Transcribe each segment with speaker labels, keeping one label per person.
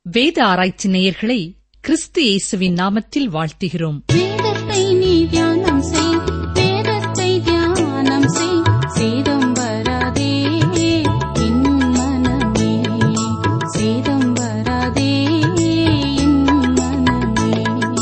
Speaker 1: வேத ஆராய்ச்சி நேயர்களை கிறிஸ்து இயேசுவின் நாமத்தில் வாழ்த்துகிறோம்
Speaker 2: வேதத்தை நீ தியானம் செய் வேதத்தை தியானம் செய் சேதம் வராதே என் மனமே சேதம் வராதே என் மனமே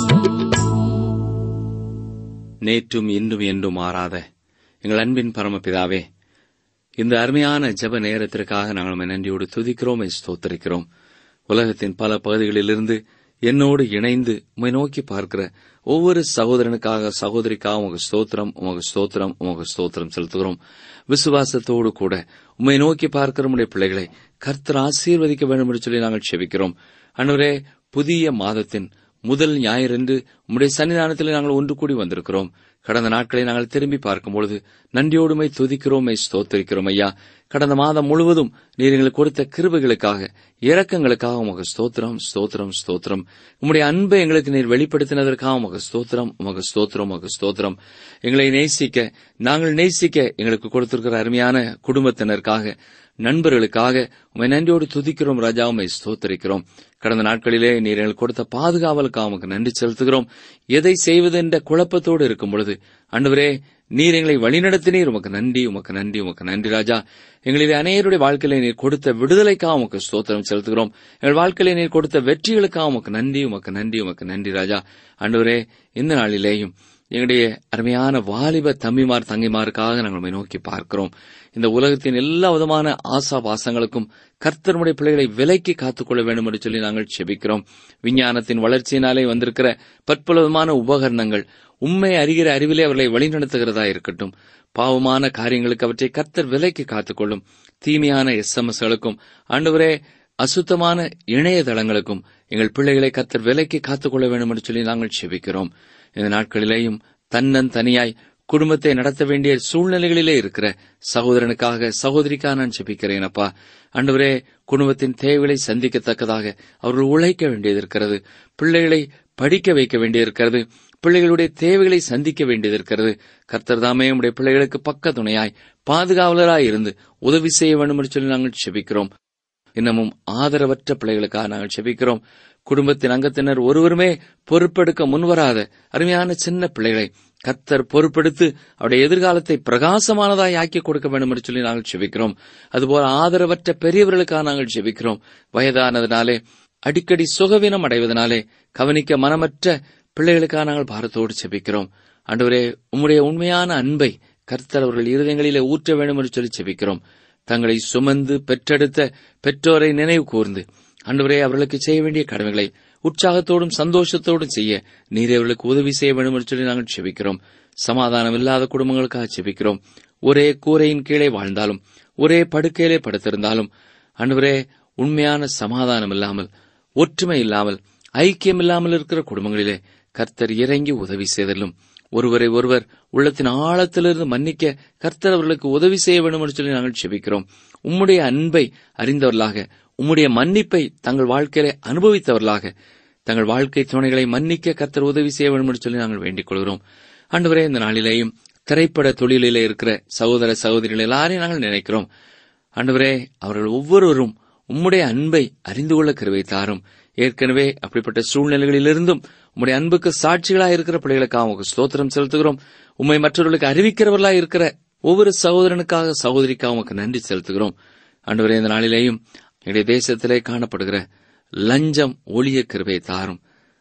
Speaker 3: நேற்றும் இன்றும் என்றும் மாறாத எங்கள் அன்பின் பரமபிதாவே இந்த அருமையான ஜெப நேரத்திற்காக நாங்கள் உம்மை நன்றியோடு துதிக்கிறோம் ஸ்தோத்தரிக்கிறோம் உலகத்தின் பல பகுதிகளிலிருந்து என்னோடு இணைந்து உம்மை நோக்கி பார்க்கிற ஒவ்வொரு சகோதரனுக்காக சகோதரிக்காக உமக்கு ஸ்தோத்திரம் உமக்கு ஸ்தோத்திரம் உமக்கு ஸ்தோத்திரம் செலுத்துகிறோம் விசுவாசத்தோடு கூட உம்மை நோக்கி பார்க்கிற உடைய பிள்ளைகளை கர்த்தர் ஆசீர்வதிக்க வேண்டும் என்று சொல்லி நாங்கள் செபிக்கிறோம் அன்றுவரே புதிய மாதத்தின் முதல் ஞாயிறன்று உம்முடைய சன்னிதானத்தில் நாங்கள் ஒன்று கூடி வந்திருக்கிறோம் கடந்த நாட்களை நாங்கள் திரும்பி பார்க்கும்பொழுது நன்றியோடுமை துதிக்கிறோமை ஸ்தோத்தரிக்கிறோம் ஐயா கடந்த மாதம் முழுவதும் நீர் எங்களுக்கு கொடுத்த கிருபைகளுக்காக இரக்கங்களுக்காக உமக்கு ஸ்தோத்திரம் ஸ்தோத்திரம் ஸ்தோத்திரம் உம்முடைய அன்பை எங்களுக்கு நீர் வெளிப்படுத்தினதற்காக உமக்கு ஸ்தோத்திரம் உமக்கு ஸ்தோத்திரம் உமக்கு ஸ்தோத்திரம் எங்களை நேசிக்க நாங்கள் நேசிக்க எங்களுக்கு கொடுத்திருக்கிற அருமையான குடும்பத்தினருக்காக நண்பர்களுக்காக உமை நன்றியோடு துதிக்கிறோம் ராஜா உமை ஸ்தோத்தரிக்கிறோம் கடந்த நாட்களிலே நீர் எங்களுக்கு கொடுத்த பாதுகாவலுக்காக உமக்கு நன்றி செலுத்துகிறோம் எதை செய்வது என்ற குழப்பத்தோடு இருக்கும் பொழுது அன்றுவரே நீர் எங்களை வழிநடத்தினீர் உமக்கு நன்றி உமக்கு நன்றி உமக்கு நன்றி ராஜா எங்களிலே அநேகருடைய வாழ்க்கையில நீர் கொடுத்த விடுதலைக்காக உமக்கு ஸ்தோத்திரம் செலுத்துகிறோம் எங்கள் வாழ்க்கையில நீர் கொடுத்த வெற்றிகளுக்காக உமக்கு நன்றி உமக்கு நன்றி உமக்கு நன்றி ராஜா அன்றுவரே இந்த நாளிலேயும் எங்களுடைய அருமையான வாலிப தம்பிமார் தங்கைமாருக்காக நாங்கள் உம்மை நோக்கி பார்க்கிறோம் இந்த உலகத்தின் எல்லா விதமான ஆசா பாசங்களுக்கும் கர்த்தருடைய பிள்ளைகளை விலைக்கு காத்துக்கொள்ள வேண்டும் என்று சொல்லி நாங்கள் செபிக்கிறோம் விஞ்ஞானத்தின் வளர்ச்சியினாலே வந்திருக்கிற பற்பல விதமான உபகரணங்கள் உண்மை அறிகிற அறிவிலே அவர்களை வழிநடத்துகிறதா இருக்கட்டும் பாவமான காரியங்களுக்கு அவற்றை கர்த்தர் விலைக்கு காத்துக்கொள்ளும் தீமையான எஸ்எம்எஸ்களுக்கும் ஆண்டவரே அசுத்தமான இணையதளங்களுக்கும் எங்கள் பிள்ளைகளை கர்த்தர் விலைக்கு காத்துக்கொள்ள வேண்டும் என்று சொல்லி நாங்கள் செபிக்கிறோம் இந்த நாட்களிலேயும் தன்னன் தனியாய் குடும்பத்தை நடத்த வேண்டிய சூழ்நிலைகளிலே இருக்கிற சகோதரனுக்காக சகோதரிக்காக நான் ஜெபிக்கிறேன் அப்பா அன்றுவரே குடும்பத்தின் தேவைகளை சந்திக்கத்தக்கதாக அவர்கள் உழைக்க வேண்டியது இருக்கிறது பிள்ளைகளை படிக்க வைக்க வேண்டியிருக்கிறது பிள்ளைகளுடைய தேவைகளை சந்திக்க வேண்டியது இருக்கிறது கர்த்தர் தாமே உடைய பிள்ளைகளுக்கு பக்க துணையாய் பாதுகாவலராய் இருந்து உதவி செய்ய வேண்டும் என்று சொல்லி நாங்கள் செபிக்கிறோம் இன்னமும் ஆதரவற்ற பிள்ளைகளுக்காக நாங்கள் செபிக்கிறோம் குடும்பத்தின் அங்கத்தினர் ஒருவருமே பொறுப்பெடுக்க முன்வராத அருமையான சின்ன பிள்ளைகளை கத்தர் பொறுப்பெடுத்து அவருடைய எதிர்காலத்தை பிரகாசமானதாய் ஆக்கி கொடுக்க வேண்டும் என்று சொல்லி நாங்கள் செபிக்கிறோம் அதுபோல ஆதரவற்ற பெரியவர்களுக்காக நாங்கள் செபிக்கிறோம் வயதானதினாலே அடிக்கடி சுகவீனம் அடைவதனாலே கவனிக்க மனமற்ற பிள்ளைகளுக்காக நாங்கள் பாரத்தோடு செபிக்கிறோம் அன்றுவரே உம்முடைய உண்மையான அன்பை கர்த்தர் அவர்கள் இருதயங்களிலே ஊற்ற வேண்டும் என்று சொல்லி செபிக்கிறோம் தங்களை சுமந்து பெற்றெடுத்த பெற்றோரை நினைவு கூர்ந்து அன்றுவரே அவர்களுக்கு செய்ய வேண்டிய கடமைகளை உற்சாகத்தோடும் சந்தோஷத்தோடும் செய்ய நீரே அவர்களுக்கு உதவி செய்ய வேண்டும் என்று சொல்லி நாங்கள் செபிக்கிறோம் சமாதானம் இல்லாத குடும்பங்களுக்காக செபிக்கிறோம் ஒரே கூரையின் கீழே வாழ்ந்தாலும் ஒரே படுக்கையிலே படுத்திருந்தாலும் அன்றுவரே உண்மையான சமாதானம் இல்லாமல் ஒற்றுமை இல்லாமல் ஐக்கியம் இல்லாமல் இருக்கிற குடும்பங்களிலே கர்த்தர் இறங்கி உதவி செய்தலும் ஒருவரை ஒருவர் உள்ளத்தின் ஆழத்திலிருந்து மன்னிக்க கர்த்தர் அவர்களுக்கு உதவி செய்ய வேண்டும் என்று சொல்லி நாங்கள் செபிக்கிறோம் உம்முடைய அன்பை அறிந்தவர்களாக உம்முடைய மன்னிப்பை தங்கள் வாழ்க்கையிலே அனுபவித்தவர்களாக தங்கள் வாழ்க்கை துணைகளை மன்னிக்க கர்த்தர் உதவி செய்ய வேண்டும் என்று சொல்லி நாங்கள் வேண்டிக் கொள்கிறோம் ஆண்டவரே இந்த நாளிலேயும் திரைப்பட தொழிலிலே இருக்கிற சகோதர சகோதரிகள் எல்லாரையும் நாங்கள் நினைக்கிறோம் ஆண்டவரே அவர்கள் ஒவ்வொருவரும் உம்முடைய அன்பை அறிந்து கொள்ள கருவை தாரும் ஏற்கனவே அப்படிப்பட்ட சூழ்நிலைகளிலிருந்தும் உம்முடைய அன்புக்கு சாட்சிகளாக இருக்கிற பிள்ளைகளுக்காக உங்களுக்கு ஸ்தோத்திரம் செலுத்துகிறோம் உம்மை மற்றவர்களுக்கு அறிவிக்கிறவர்களாக இருக்கிற ஒவ்வொரு சகோதரனுக்காக சகோதரிக்காக உமக்கு நன்றி செலுத்துகிறோம் ஆண்டவரே இந்த நாளிலேயும் எங்களுடைய தேசத்திலே காணப்படுகிற லஞ்சம் ஒளிய கிருபை தாரும்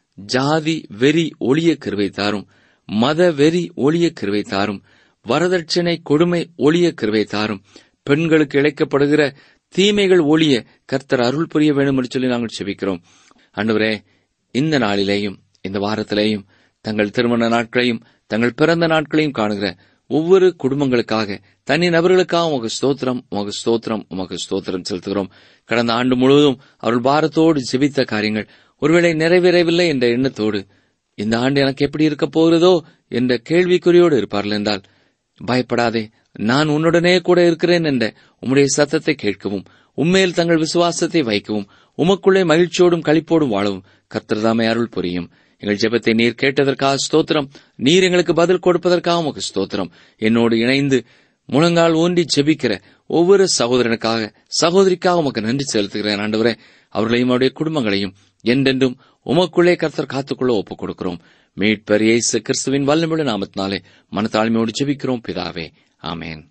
Speaker 3: ஜாதி வெறி ஒளிய கிருபை தாரும் மத வெறி ஒளிய கிருபை தாரும் வரதட்சணை கொடுமை ஒளிய கிருபை தாரும் பெண்களுக்கு இழைக்கப்படுகிற தீமைகள் ஒளிய கர்த்தர் அருள் புரிய வேண்டும் என்று சொல்லி நாங்கள் செபிக்கிறோம் அன்றுவரே இந்த நாளிலேயும் இந்த வாரத்திலேயும் தங்கள் திருமண நாட்களையும் தங்கள் பிறந்த நாட்களையும் காணுகிற ஒவ்வொரு குடும்பங்களுக்காக தனி நபர்களுக்காக உமக்கு ஸ்தோத்திரம் உமக்கு ஸ்தோத்திரம் உமக்கு ஸ்தோத்திரம் செலுத்துகிறோம் கடந்த ஆண்டு முழுவதும் அவர்கள் பாரத்தோடு ஜெபித்த காரியங்கள் ஒருவேளை நிறைவேறவில்லை என்ற எண்ணத்தோடு இந்த ஆண்டு எனக்கு எப்படி இருக்க போகிறதோ என்ற கேள்விக்குறியோடு இருப்பார்கள் என்றால் பயப்படாதே நான் உன்னுடனே கூட இருக்கிறேன் என்ற உம்முடைய சத்தத்தை கேட்கவும் உண்மையில் தங்கள் விசுவாசத்தை வைக்கவும் உமக்குள்ளே மகிழ்ச்சியோடும் களிப்போடும் வாழவும் கர்த்தர்தாமே அருள் புரியும் எங்கள் ஜெபத்தை நீர் கேட்டதற்காக ஸ்தோத்திரம் நீர் எங்களுக்கு பதில் கொடுப்பதற்காக உமக்கு ஸ்தோத்திரம் என்னோடு இணைந்து முழங்கால் ஊன்றி ஜெபிக்கிற ஒவ்வொரு சகோதரனுக்காக சகோதரிக்காக உமக்கு நன்றி செலுத்துகிறேன் ஆண்டவரே அவர்களையும் அவருடைய குடும்பங்களையும் என்றென்றும் உமக்குள்ளே கர்த்தர் காத்துக்கொள்ள ஒப்புக் கொடுக்கிறோம் மீட்பர் இயேசு கிறிஸ்துவின் வல்லமுள்ள நாமத்தினாலே மனத்தாழ்மையோடு ஜெபிக்கிறோம் பிதாவே ஆமென்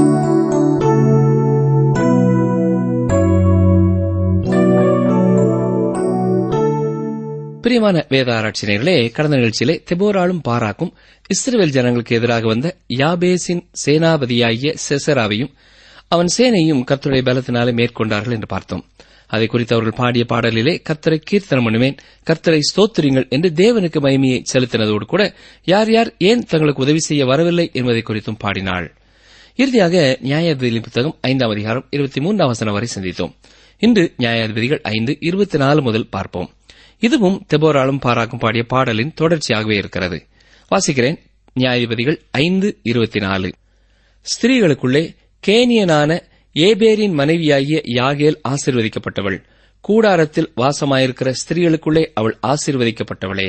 Speaker 4: பிரியமான வேத ஆராய்ச்சியர்களே கடந்த நிகழ்ச்சியிலே தெபோராலும் பாராக்கும் இஸ்ரேல் ஜனங்களுக்கு எதிராக வந்த யாபேசின் சேனாபதியாகிய செசராவையும் அவன் சேனையும் கர்த்தருடைய பலத்தினாலே மேற்கொண்டார்கள் என்று பார்த்தோம் அதை குறித்து அவர்கள் பாடிய பாடலிலே கர்த்தரை கீர்த்தனம் பண்ணுவேன் கர்த்தரை ஸ்தோத்திரிங்கள் என்று தேவனுக்கு மகிமையை செலுத்தினதோடு கூட யார் யார் ஏன் தங்களுக்கு உதவி செய்ய வரவில்லை என்பதை குறித்தும் பாடினாள் இறுதியாக நியாயாதிபதிகளின் புத்தகம் ஐந்தாம் அதிகாரம் இருபத்தி மூன்றாம் வசனம் வரை சிந்தித்தோம் இன்று நியாயாதிபதிகள் ஐந்து இருபத்தி நாலு முதல் பார்ப்போம் இதுவும் தெபோராலும் பாராக்கும் பாடிய பாடலின் தொடர்ச்சியாகவே இருக்கிறது வாசிக்கிறேன் நியாயாதிபதிகள் ஐந்து இருபத்தி நாலு ஸ்திரீகளுக்குள்ளே கேனியனான ஏபேரின் மனைவியாகிய யாகேல் ஆசிர்வதிக்கப்பட்டவள் கூடாரத்தில் வாசமாயிருக்கிற ஸ்திரீகளுக்குள்ளே அவள் ஆசிர்வதிக்கப்பட்டவளே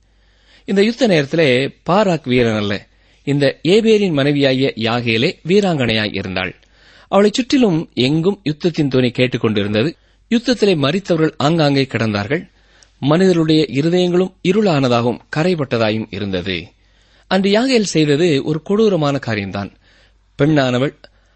Speaker 4: இந்த யுத்த நேரத்திலே பாராக் வீரன் அல்ல இந்த ஏபேரின் மனைவியாகிய யாகேலே வீராங்கனையாய் இருந்தாள் அவளைச் சுற்றிலும் எங்கும் யுத்தத்தின் துணை கேட்டுக் கொண்டிருந்தது யுத்தத்திலே மறித்தவர்கள் ஆங்காங்கே கிடந்தார்கள் மனிதர்களுடைய இருதயங்களும் இருளானதாகவும் கரைபட்டதாயும் இருந்தது அன்று யாகேல் செய்தது ஒரு கொடூரமான காரியம்தான் பெண்ணானவள்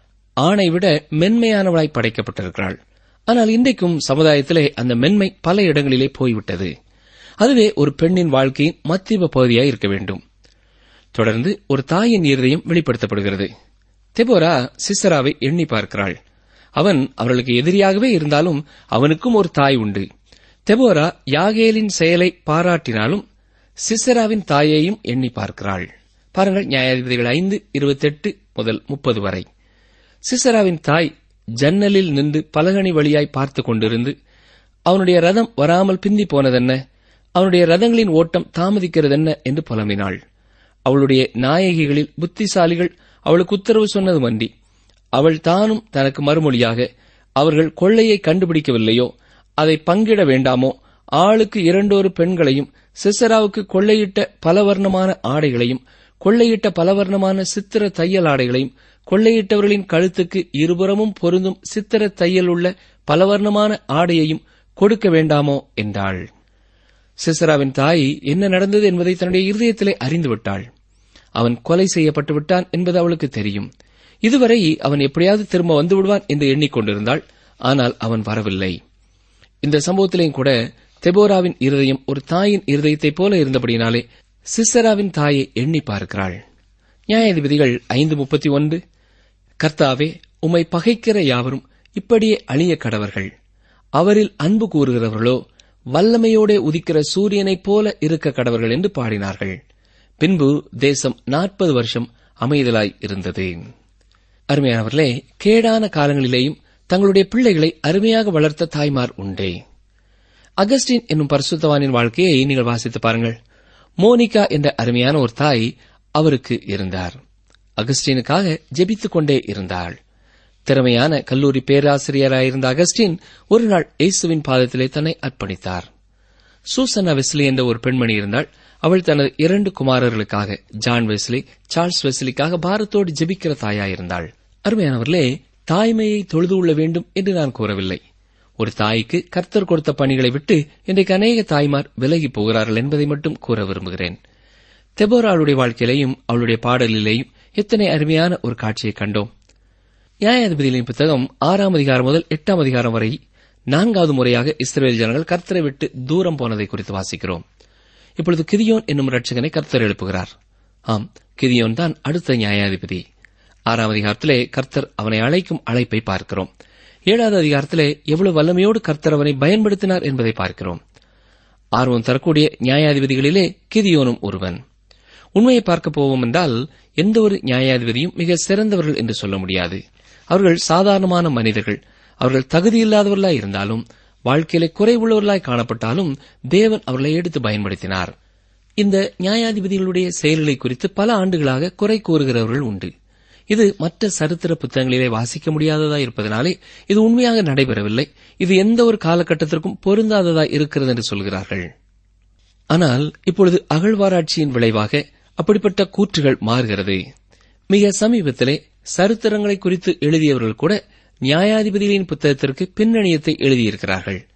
Speaker 4: ஆணை விட மென்மையானவளாய் படைக்கப்பட்டிருக்கிறாள் ஆனால் இன்றைக்கும் சமுதாயத்திலே அந்த மென்மை பல இடங்களிலே போய்விட்டது அதுவே ஒரு பெண்ணின் வாழ்க்கையின் மத்திய பகுதியாய் இருக்க வேண்டும் தொடர்ந்து ஒரு தாயின் இருதயம் வெளிப்படுத்தப்படுகிறது தெபோரா சிசராவை எண்ணி பார்க்கிறாள் அவன் அவர்களுக்கு எதிரியாகவே இருந்தாலும் அவனுக்கும் ஒரு தாய் உண்டு தெபோரா யாகேலின் செயலை பாராட்டினாலும் சிசராவின் தாயையும் எண்ணி பார்க்கிறாள் பாருங்கள் நியாயாதிபதிகள் ஐந்து இருபத்தெட்டு முதல் முப்பது வரை சிசராவின் தாய் ஜன்னலில் நின்று பலகணி வழியாய் பார்த்துக் கொண்டிருந்து அவனுடைய ரதம் வராமல் பிந்தி போனதென்ன அவனுடைய ரதங்களின் ஓட்டம் தாமதிக்கிறதென்ன என்று புலம்பினாள் அவளுடைய நாயகிகளில் புத்திசாலிகள் அவளுக்கு உத்தரவு சொன்னதுமன்றி அவள் தானும் தனக்கு மறுமொழியாக அவர்கள் கொள்ளையை கண்டுபிடிக்கவில்லையோ அதை பங்கிட வேண்டாமோ ஆளுக்கு இரண்டொரு பெண்களையும் சிசராவுக்கு கொள்ளையிட்ட பலவர்ணமான ஆடைகளையும் கொள்ளையிட்ட பலவர்ணமான சித்திர தையல் ஆடைகளையும் கொள்ளையிட்டவர்களின் கழுத்துக்கு இருபுறமும் பொருந்தும் சித்திர தையல் உள்ள பலவர்ணமான ஆடையையும் கொடுக்க வேண்டாமோ என்றாள் சிசராவின் தாய் என்ன நடந்தது என்பதை தன்னுடைய இருதயத்திலே அறிந்துவிட்டாள் அவன் கொலை செய்யப்பட்டு விட்டான் என்பது அவளுக்கு தெரியும் இதுவரை அவன் எப்படியாவது திரும்ப வந்து விடுவான் என்று எண்ணிக்கொண்டிருந்தாள் ஆனால் அவன் வரவில்லை இந்த சம்பவத்திலேயும் கூட தெபோராவின் இருதயம் ஒரு தாயின் இருதயத்தைப் போல இருந்தபடியினாலே சிசராவின் தாயை எண்ணி பார்க்கிறாள் நியாயாதிபதிகள் ஐந்து முப்பத்தி ஒன்று கர்த்தாவே உம்மை பகைக்கிற யாவரும் இப்படியே அழிய கடவர்கள் அவரில் அன்பு கூறுகிறவர்களோ வல்லமையோடே உதிக்கிற சூரியனைப் போல இருக்க கடவர்கள் என்று பாடினார்கள் பின்பு தேசம் நாற்பது வருஷம் அமைதலாய் இருந்தது அருமையானவர்களே கேடான காலங்களிலேயும் தங்களுடைய பிள்ளைகளை அருமையாக வளர்த்த தாய்மார் உண்டே அகஸ்டின் என்னும் பரிசுத்தவானின் வாழ்க்கையை நீங்கள் வாசித்து பாருங்கள் மோனிகா என்ற அருமையான ஒரு தாய் அவருக்கு இருந்தார் அகஸ்டினுக்காக ஜெபித்துக் கொண்டே இருந்தாள் திறமையான கல்லூரி பேராசிரியராயிருந்த அகஸ்டின் ஒரு நாள் இயேசுவின் பாதத்திலே தன்னை அர்ப்பணித்தார் சூசனா வெஸ்லி என்ற ஒரு பெண்மணி இருந்தாள் அவள் தனது இரண்டு குமாரர்களுக்காக ஜான் வெஸ்லி சார்ல்ஸ் வெஸ்லிக்காக பாரத்தோடு ஜெபிக்கிற தாயாயிருந்தாள் அருமையானவர்களே தாய்மையை தொழுது கொள்ள வேண்டும் என்று நான் கூறவில்லை ஒரு தாய்க்கு கர்த்தர் கொடுத்த பணிகளை விட்டு இன்றைக்கு அநேக தாய்மார் விலகி போகிறார்கள் என்பதை மட்டும் கூற விரும்புகிறேன் தெபோராளுடைய வாழ்க்கையிலேயும் அவளுடைய பாடலிலேயும் எத்தனை அருமையான ஒரு காட்சியை கண்டோம் நியாயாதிபதிகளின் புத்தகம் ஆறாம் அதிகாரம் முதல் எட்டாம் அதிகாரம் வரை நான்காவது முறையாக இஸ்ரேல் ஜனங்கள் கர்த்தரை விட்டு தூரம் போனதை குறித்து வாசிக்கிறோம் இப்பொழுது கிதியோன் என்னும் ரட்சகனை கர்த்தர் எழுப்புகிறார் ஆம் கிதியோன் தான் அடுத்த நியாயாதிபதி ஆறாம் அதிகாரத்திலே கர்த்தர் அவனை அழைக்கும் அழைப்பை பார்க்கிறோம் ஏழாவது அதிகாரத்திலே எவ்வளவு வல்லமையோடு கர்த்தர் அவனை பயன்படுத்தினார் என்பதை பார்க்கிறோம் ஆர்வம் தரக்கூடிய நியாயாதிபதிகளிலே கிதியோனும் ஒருவன் உண்மையை பார்க்க போவோம் என்றால் எந்த ஒரு நியாயாதிபதியும் மிக சிறந்தவர்கள் என்று சொல்ல முடியாது அவர்கள் சாதாரணமான மனிதர்கள் அவர்கள் தகுதியில்லாதவர்களாய் இருந்தாலும் வாழ்க்கையிலே குறைவுள்ளவர்களாய் காணப்பட்டாலும் தேவன் அவர்களை எடுத்து பயன்படுத்தினார் இந்த நியாயாதிபதிகளுடைய செயல்களை குறித்து பல ஆண்டுகளாக குறை கூறுகிறவர்கள் உண்டு இது மற்ற சரித்திர புத்தகங்களிலே வாசிக்க முடியாததாய் இருப்பதனாலே இது உண்மையாக நடைபெறவில்லை இது எந்த ஒரு காலகட்டத்திற்கும் பொருந்தாததாய் இருக்கிறது என்று சொல்கிறார்கள் ஆனால் இப்பொழுது அகழ்வாராய்ச்சியின் விளைவாக அப்படிப்பட்ட கூற்றுகள் மாறுகிறது மிக சமீபத்திலே சரித்திரங்களை குறித்து எழுதியவர்கள் கூட நியாயாதிபதிகளின் புத்தகத்திற்கு பின்னணியத்தை எழுதியிருக்கிறார்கள்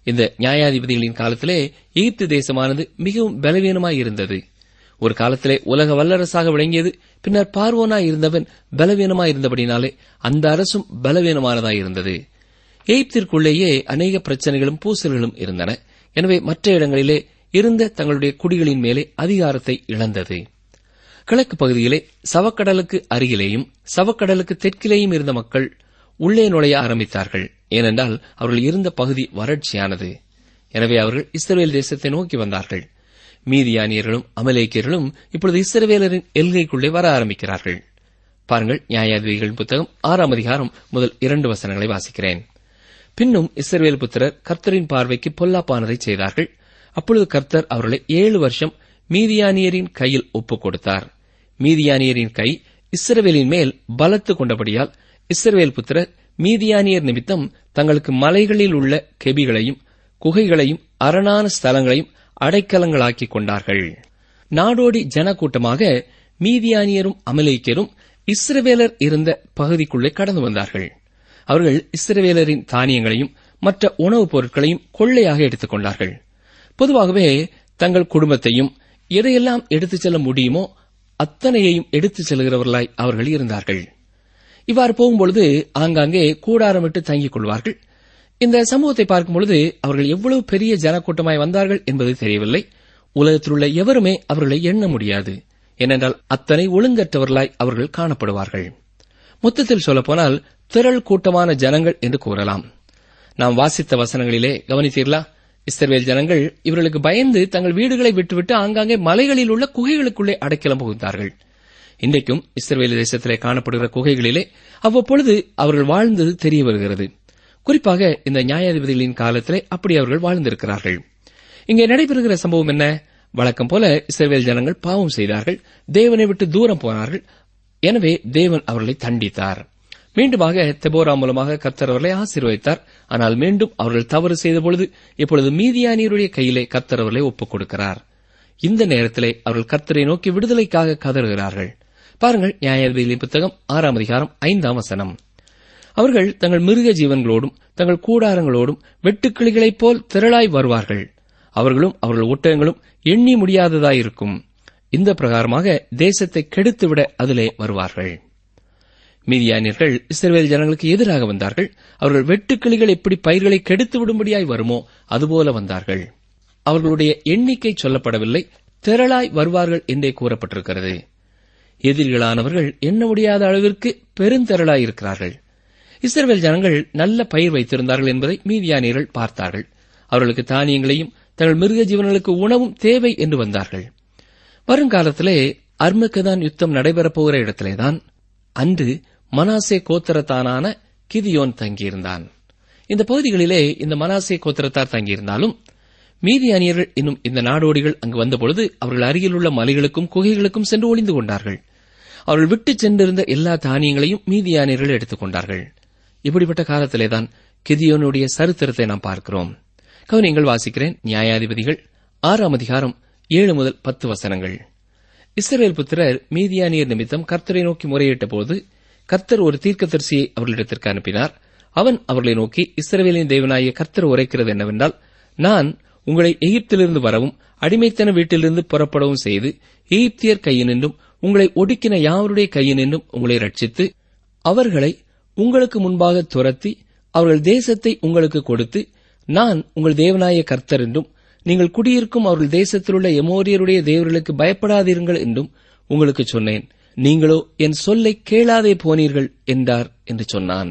Speaker 4: இந்த நியாயாதிபதிகளின் காலத்திலே எகிப்து தேசமானது மிகவும் பலவீனமாய் இருந்தது ஒரு காலத்திலே உலக வல்லரசாக விளங்கியது பின்னர் பார்வோனாய் இருந்தவன் பலவீனமாய் இருந்தபடினாலே அந்த அரசும் பலவீனமானதாய் இருந்தது எகிப்திற்குள்ளேயே அநேக பிரச்சனைகளும் பூசல்களும் இருந்தன எனவே மற்ற இடங்களிலே இருந்த தங்களுடைய குடிகளின் மேலே அதிகாரத்தை இழந்தது கிழக்கு பகுதியிலே சவக்கடலுக்கு அருகிலேயும் சவக்கடலுக்கு தெற்கிலேயும் இருந்த மக்கள் உள்ளே நுழைய ஆரம்பித்தார்கள் ஏனென்றால் அவர்கள் இருந்த பகுதி வறட்சியானது எனவே அவர்கள் இஸ்ரவேல் தேசத்தை நோக்கி வந்தார்கள் மீதியானியர்களும் அமலேக்கியர்களும் இப்பொழுது இஸ்ரவேலரின் எல்கைக்குள்ளே வர ஆரம்பிக்கிறார்கள் பாருங்கள் நியாயாதிபதிகளின் புத்தகம் ஆறாம் அதிகாரம் முதல் இரண்டு வசனங்களை வாசிக்கிறேன் பின்னும் இஸ்ரவேல் புத்திரர் கர்த்தரின் பார்வைக்கு பொல்லாப்பானதை செய்தார்கள் அப்பொழுது கர்த்தர் அவர்களை ஏழு வருஷம் மீதியானியரின் கையில் ஒப்புக் கொடுத்தார் மீதியானியரின் கை இஸ்ரவேலின் மேல் பலத்து கொண்டபடியால் இஸ்ரவேல் புத்திரர் மீதியானியர் நிமித்தம் தங்களுக்கு மலைகளில் உள்ள கெபிகளையும் குகைகளையும் அரணான ஸ்தலங்களையும் அடைக்கலங்களாக்கிக் கொண்டார்கள் நாடோடி ஜனக்கூட்டமாக மீதியானியரும் அமலேக்கியரும் இஸ்ரவேலர் இருந்த பகுதிக்குள்ளே கடந்து வந்தார்கள் அவர்கள் இஸ்ரவேலரின் தானியங்களையும் மற்ற உணவுப் பொருட்களையும் கொள்ளையாக எடுத்துக் கொண்டார்கள் பொதுவாகவே தங்கள் குடும்பத்தையும் எதையெல்லாம் எடுத்துச் செல்ல முடியுமோ அத்தனையையும் எடுத்துச் செல்கிறவர்களாய் அவர்கள் இருந்தார்கள் இவ்வாறு போகும்பொழுது ஆங்காங்கே கூடாரமிட்டு தங்கிக் கொள்வார்கள் இந்த சமூகத்தை பார்க்கும்பொழுது அவர்கள் எவ்வளவு பெரிய ஜனக்கூட்டமாய் வந்தார்கள் என்பது தெரியவில்லை உலகத்திலுள்ள எவருமே அவர்களை எண்ண முடியாது ஏனென்றால் அத்தனை ஒழுங்கற்றவர்களாய் அவர்கள் காணப்படுவார்கள் மொத்தத்தில் சொல்லப்போனால் திரள் கூட்டமான ஜனங்கள் என்று கூறலாம் நாம் வாசித்த வசனங்களிலே கவனித்தீர்களா இஸ்ரவேல் ஜனங்கள் இவர்களுக்கு பயந்து தங்கள் வீடுகளை விட்டுவிட்டு ஆங்காங்கே மலைகளில் உள்ள குகைகளுக்குள்ளே அடைக்கலம் புகுந்தார்கள் இன்றைக்கும் இஸ்ரவேல் தேசத்திலே காணப்படுகிற குகைகளிலே அவ்வப்பொழுது அவர்கள் வாழ்ந்தது தெரிய வருகிறது குறிப்பாக இந்த நியாயாதிபதிகளின் காலத்திலே அப்படி அவர்கள் வாழ்ந்திருக்கிறார்கள் இங்கே நடைபெறுகிற சம்பவம் என்ன வழக்கம் போல இஸ்ரவேல் ஜனங்கள் பாவம் செய்தார்கள் தேவனை விட்டு தூரம் போனார்கள் எனவே தேவன் அவர்களை தண்டித்தார் மீண்டுமாக தெபோரா மூலமாக கர்த்தர் அவர்களை ஆசீர்வதித்தார் ஆனால் மீண்டும் அவர்கள் தவறு செய்த பொழுது இப்பொழுது மீதியானியருடைய கையிலே கர்த்தர் அவர்களை ஒப்புக் கொடுக்கிறார் இந்த நேரத்திலே அவர்கள் கர்த்தரை நோக்கி விடுதலைக்காக கதறுகிறார்கள் பாருங்கள் நியாயாதிபதிகளின் புத்தகம் ஆறாம் அதிகாரம் ஐந்தாம் வசனம் அவர்கள் தங்கள் மிருக ஜீவன்களோடும் தங்கள் கூடாரங்களோடும் வெட்டுக்கிளிகளைப் போல் திரளாய் வருவார்கள் அவர்களும் அவர்கள் ஒட்டகங்களும் எண்ணி முடியாததாயிருக்கும் இந்த பிரகாரமாக தேசத்தை கெடுத்துவிட அதிலே வருவார்கள் மீதியானியர்கள் இஸ்ரவேல் ஜனங்களுக்கு எதிராக வந்தார்கள் அவர்கள் வெட்டுக்கிளிகள் எப்படி பயிர்களை கெடுத்து விடும்படியாய் வருமோ அதுபோல வந்தார்கள் அவர்களுடைய எண்ணிக்கை சொல்லப்படவில்லை திரளாய் வருவார்கள் என்றே கூறப்பட்டிருக்கிறது எதிரிகளானவர்கள் எண்ண முடியாத அளவிற்கு பெருந்திரளாய் இருக்கிறார்கள் இஸ்ரவேல் ஜனங்கள் நல்ல பயிர் வைத்திருந்தார்கள் என்பதை மீதியானியர்கள் பார்த்தார்கள் அவர்களுக்கு தானியங்களையும் தங்கள் மிருக ஜீவன்களுக்கு உணவும் தேவை என்று வந்தார்கள் வருங்காலத்திலே அர்மக்கதான் யுத்தம் நடைபெறப் போகிற இடத்திலேதான் அன்று மனாசே கோத்திரத்தானான கிதியோன் தங்கியிருந்தான் இந்த பகுதிகளிலே இந்த மனாசே கோத்திரத்தார் தங்கியிருந்தாலும் மீதி அணியர்கள் இன்னும் இந்த நாடோடிகள் அங்கு வந்தபொழுது அவர்கள் அருகில் உள்ள மலைகளுக்கும் குகைகளுக்கும் சென்று ஒளிந்து கொண்டார்கள் அவர்கள் விட்டுச் சென்றிருந்த எல்லா தானியங்களையும் மீதியானியர்கள் எடுத்துக் கொண்டார்கள் இப்படிப்பட்ட காலத்திலேதான் கிதியோனுடைய சரித்திரத்தை நாம் பார்க்கிறோம் கவனியங்கள் வாசிக்கிறேன் நியாயாதிபதிகள் ஆறாம் அதிகாரம் ஏழு முதல் பத்து வசனங்கள் இஸ்ரவேல் புத்திரர் மீதியானியர் நிமித்தம் கர்த்தரை நோக்கி முறையிட்ட போது கர்த்தர் ஒரு தீர்க்கதரிசியை அவர்களிடத்திற்கு அனுப்பினார் அவன் அவர்களை நோக்கி இஸ்ரவேலின் தேவனாகிய கர்த்தர் உரைக்கிறது என்னவென்றால் நான் உங்களை எகிப்திலிருந்து வரவும் அடிமைத்தன வீட்டிலிருந்து புறப்படவும் செய்து எகிப்தியர் கையினின்றும் உங்களை ஒடுக்கின யாவருடைய கையினின்றும் உங்களை ரட்சித்து அவர்களை உங்களுக்கு முன்பாக துரத்தி அவர்கள் தேசத்தை உங்களுக்கு கொடுத்து நான் உங்கள் தேவனாய கர்த்தர் என்றும் நீங்கள் குடியிருக்கும் அவர்கள் தேசத்திலுள்ள எமோரியருடைய தேவர்களுக்கு பயப்படாதீர்கள் என்றும் உங்களுக்கு சொன்னேன் நீங்களோ என் சொல்லை கேளாதே போனீர்கள் என்றார் என்று சொன்னான்